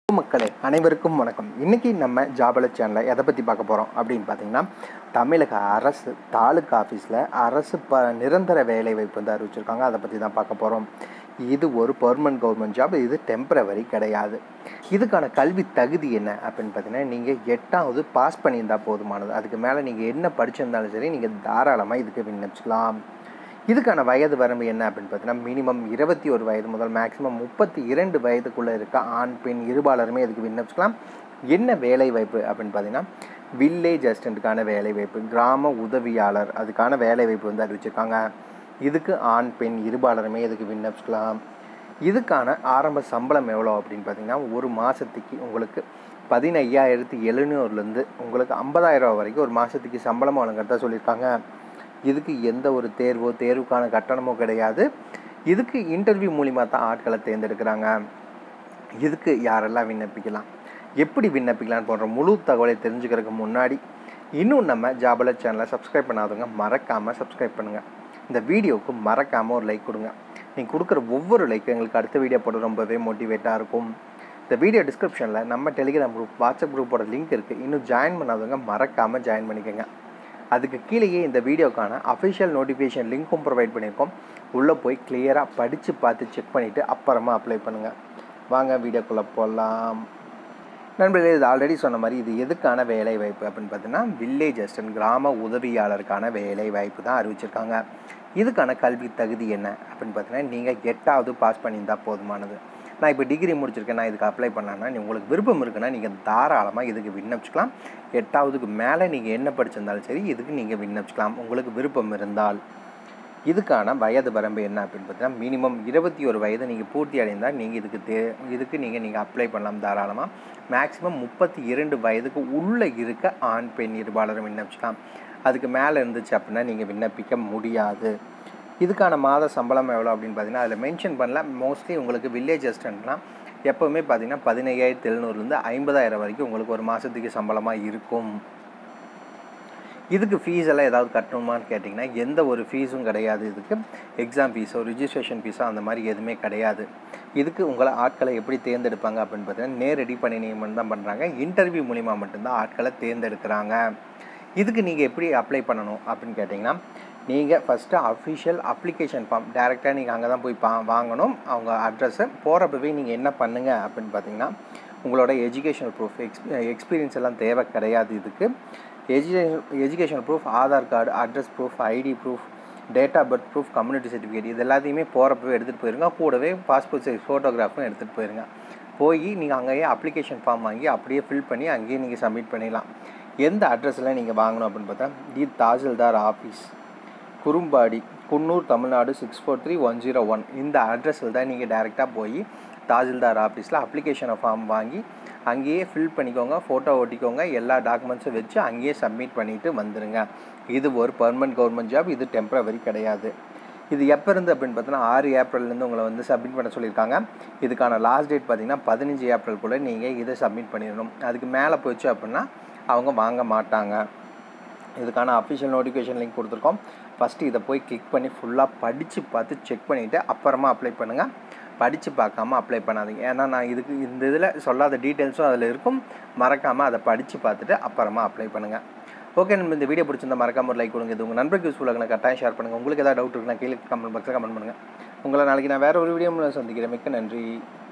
மக்களே அனைவருக்கும் வணக்கம் இன்றைக்கி நம்ம ஜாபல சேனலில் எதை பற்றி பார்க்க போகிறோம் அப்படின்னு பார்த்தீங்கன்னா தமிழக அரசு தாலுக்கா ஆஃபீஸில் அரசு ப நிரந்தர வேலை வாய்ப்பு வந்து அறிவிச்சிருக்காங்க அதை பற்றி தான் பார்க்க போகிறோம் இது ஒரு பெர்மனன்ட் கவர்மெண்ட் ஜாப் இது டெம்பரவரி கிடையாது இதுக்கான கல்வி தகுதி என்ன அப்படின்னு பார்த்தீங்கன்னா நீங்கள் எட்டாவது பாஸ் பண்ணியிருந்தால் போதுமானது அதுக்கு மேலே நீங்கள் என்ன படிச்சிருந்தாலும் சரி நீங்கள் தாராளமாக இதுக்கு விண்ணப்பிச்சுக்கலாம் இதுக்கான வயது வரம்பு என்ன அப்படின்னு பார்த்தீங்கன்னா மினிமம் இருபத்தி ஒரு வயது முதல் மேக்ஸிமம் முப்பத்தி இரண்டு வயதுக்குள்ளே இருக்க ஆண் பெண் இருபாலருமே இதுக்கு விண்ணப்பிச்சுக்கலாம் என்ன வேலை வாய்ப்பு அப்படின்னு பார்த்தீங்கன்னா வில்லேஜ் அசிஸ்டண்ட்டுக்கான வேலை வாய்ப்பு கிராம உதவியாளர் அதுக்கான வேலை வாய்ப்பு வந்து அறிவிச்சிருக்காங்க இதுக்கு ஆண் பெண் இருபாலருமே இதுக்கு விண்ணப்பிச்சுக்கலாம் இதுக்கான ஆரம்ப சம்பளம் எவ்வளோ அப்படின்னு பார்த்தீங்கன்னா ஒரு மாதத்துக்கு உங்களுக்கு பதினையாயிரத்தி எழுநூறுலேருந்து உங்களுக்கு ஐம்பதாயிரம் ரூபா வரைக்கும் ஒரு மாதத்துக்கு சம்பளம் வழங்குறதா சொல்லியிருக்காங்க இதுக்கு எந்த ஒரு தேர்வோ தேர்வுக்கான கட்டணமோ கிடையாது இதுக்கு இன்டர்வியூ மூலிமா தான் ஆட்களை தேர்ந்தெடுக்கிறாங்க இதுக்கு யாரெல்லாம் விண்ணப்பிக்கலாம் எப்படி விண்ணப்பிக்கலாம்னு போன்ற முழு தகவலை தெரிஞ்சுக்கிறதுக்கு முன்னாடி இன்னும் நம்ம ஜாபல சேனலை சப்ஸ்கிரைப் பண்ணாதவங்க மறக்காமல் சப்ஸ்கிரைப் பண்ணுங்கள் இந்த வீடியோவுக்கு மறக்காமல் ஒரு லைக் கொடுங்க நீங்கள் கொடுக்குற ஒவ்வொரு லைக்கும் எங்களுக்கு அடுத்த வீடியோ போட ரொம்பவே மோட்டிவேட்டாக இருக்கும் இந்த வீடியோ டிஸ்கிரிப்ஷனில் நம்ம டெலிகிராம் குரூப் வாட்ஸ்அப் குரூப்போட லிங்க் இருக்குது இன்னும் ஜாயின் பண்ணாதவங்க மறக்காமல் ஜாயின் பண்ணிக்கோங்க அதுக்கு கீழேயே இந்த வீடியோக்கான அஃபிஷியல் நோட்டிஃபிகேஷன் லிங்க்கும் ப்ரொவைட் பண்ணியிருக்கோம் உள்ளே போய் கிளியராக படித்து பார்த்து செக் பண்ணிவிட்டு அப்புறமா அப்ளை பண்ணுங்கள் வாங்க வீடியோக்குள்ளே போகலாம் நண்பர்களே இது ஆல்ரெடி சொன்ன மாதிரி இது எதுக்கான வேலை வாய்ப்பு அப்படின்னு பார்த்தீங்கன்னா வில்லேஜ் அசிஸ்டன்ட் கிராம உதவியாளருக்கான வேலை வாய்ப்பு தான் அறிவிச்சிருக்காங்க இதுக்கான கல்வி தகுதி என்ன அப்படின்னு பார்த்தீங்கன்னா நீங்கள் எட்டாவது பாஸ் பண்ணியிருந்தால் போதுமானது நான் இப்போ டிகிரி முடிச்சிருக்கேன் நான் இதுக்கு அப்ளை பண்ணலான்னா நீ உங்களுக்கு விருப்பம் இருக்குன்னா நீங்கள் தாராளமாக இதுக்கு விண்ணப்பிச்சுக்கலாம் எட்டாவதுக்கு மேலே நீங்கள் என்ன படிச்சிருந்தாலும் சரி இதுக்கு நீங்கள் விண்ணப்பிச்சுக்கலாம் உங்களுக்கு விருப்பம் இருந்தால் இதுக்கான வயது வரம்பு என்ன அப்படின்னு பார்த்தீங்கன்னா மினிமம் இருபத்தி ஒரு வயது நீங்கள் பூர்த்தி அடைந்தால் நீங்கள் இதுக்கு தே இதுக்கு நீங்கள் நீங்கள் அப்ளை பண்ணலாம் தாராளமாக மேக்ஸிமம் முப்பத்தி இரண்டு வயதுக்கு உள்ளே இருக்க ஆண் பெண் இருபாலரும் விண்ணப்பிச்சுக்கலாம் அதுக்கு மேலே இருந்துச்சு அப்படின்னா நீங்கள் விண்ணப்பிக்க முடியாது இதுக்கான மாத சம்பளம் எவ்வளோ அப்படின்னு பார்த்தீங்கன்னா அதில் மென்ஷன் பண்ணல மோஸ்ட்லி உங்களுக்கு வில்லேஜ் அசிஸ்டண்ட்லாம் எப்போவுமே பார்த்தீங்கன்னா பதினையாயிரத்தி எழுநூறுலேருந்து ஐம்பதாயிரம் வரைக்கும் உங்களுக்கு ஒரு மாதத்துக்கு சம்பளமாக இருக்கும் இதுக்கு ஃபீஸ் எல்லாம் ஏதாவது கட்டணுமான்னு கேட்டிங்கன்னா எந்த ஒரு ஃபீஸும் கிடையாது இதுக்கு எக்ஸாம் ஃபீஸோ ரிஜிஸ்ட்ரேஷன் ஃபீஸோ அந்த மாதிரி எதுவுமே கிடையாது இதுக்கு உங்களை ஆட்களை எப்படி தேர்ந்தெடுப்பாங்க அப்படின்னு பார்த்தீங்கன்னா நேரடி பணி நியமனம் தான் பண்ணுறாங்க இன்டர்வியூ மூலிமா மட்டும்தான் ஆட்களை தேர்ந்தெடுக்கிறாங்க இதுக்கு நீங்கள் எப்படி அப்ளை பண்ணணும் அப்படின்னு கேட்டிங்கன்னா நீங்கள் ஃபஸ்ட்டு அஃபிஷியல் அப்ளிகேஷன் ஃபார்ம் டேரெக்டாக நீங்கள் அங்கே தான் போய் பா வாங்கணும் அவங்க அட்ரஸை போகிறப்பவே நீங்கள் என்ன பண்ணுங்கள் அப்படின்னு பார்த்தீங்கன்னா உங்களோட எஜுகேஷனல் ப்ரூஃப் எக்ஸ் எக்ஸ்பீரியன்ஸ் எல்லாம் தேவை கிடையாது இதுக்கு education education proof Aadhaar card address proof ID proof date of birth proof community certificate இது எல்லாத்தையுமே போகிறப்பவே எடுத்துகிட்டு போயிருங்க கூடவே பாஸ்போர்ட் சைஸ் ஃபோட்டோகிராஃபும் எடுத்துகிட்டு போயிருங்க போய் நீங்கள் அங்கேயே அப்ளிகேஷன் ஃபார்ம் வாங்கி அப்படியே ஃபில் பண்ணி அங்கேயே நீங்கள் சப்மிட் பண்ணிடலாம் எந்த அட்ரஸில் நீங்கள் வாங்கணும் அப்படின்னு பார்த்தா the tahsildar office Kurumbadi Coonoor Tamil Nadu six four three one zero one இந்த அட்ரஸில் தான் நீங்கள் டேரெக்டாக போய் தாசில்தார் ஆஃபீஸில் அப்ளிகேஷனை ஃபார்ம் வாங்கி அங்கேயே ஃபில் பண்ணிக்கோங்க ஃபோட்டோ ஒட்டிக்கோங்க எல்லா டாக்குமெண்ட்ஸும் வச்சு அங்கேயே சப்மிட் பண்ணிவிட்டு வந்துடுங்க இது ஒரு பர்மனன்ட் கவர்மெண்ட் ஜாப் இது டெம்பரவரி கிடையாது இது எப்போ இருந்து அப்படின்னு பார்த்தீங்கன்னா ஆறு ஏப்ரல்லேருந்து உங்களை வந்து சப்மிட் பண்ண சொல்லியிருக்காங்க இதுக்கான லாஸ்ட் டேட் பார்த்தீங்கன்னா பதினஞ்சு ஏப்ரல்குள்ளே நீங்கள் இதை சப்மிட் பண்ணிடணும் அதுக்கு மேலே போச்சு அப்படின்னா அவங்க வாங்க மாட்டாங்க இதுக்கான அஃபிஷியல் நோட்டிஃபிகேஷன் லிங்க் கொடுத்துருக்கோம் ஃபஸ்ட்டு இதை போய் கிளிக் பண்ணி ஃபுல்லாக படித்து பார்த்து செக் பண்ணிவிட்டு அப்புறமா அப்ளை பண்ணுங்கள் படித்து பார்க்காம அப்ளை பண்ணாதீங்க ஏன்னா நான் இதுக்கு இந்த இதில் சொல்லாத டீட்டெயில்ஸும் அதில் இருக்கும் மறக்காமல் அதை படித்து பார்த்துட்டு அப்புறமா அப்ளை பண்ணுங்கள் ஓகே நம்ம இந்த வீடியோ பிடிச்சிருந்தா மறக்காம ஒரு லைக் கொடுங்க இது உங்கள் நண்பருக்கு யூஸ்ஃபுல்லாக கட்டாயம் ஷேர் பண்ணுங்கள் உங்களுக்கு ஏதாவது டவுட் இருக்குன்னா கீழே கமெண்ட் பாக்ஸில் கமெண்ட் பண்ணுங்கள் உங்களை நாளைக்கு நான் வேறு ஒரு வீடியோ சந்திக்கிறேன் மிக்க நன்றி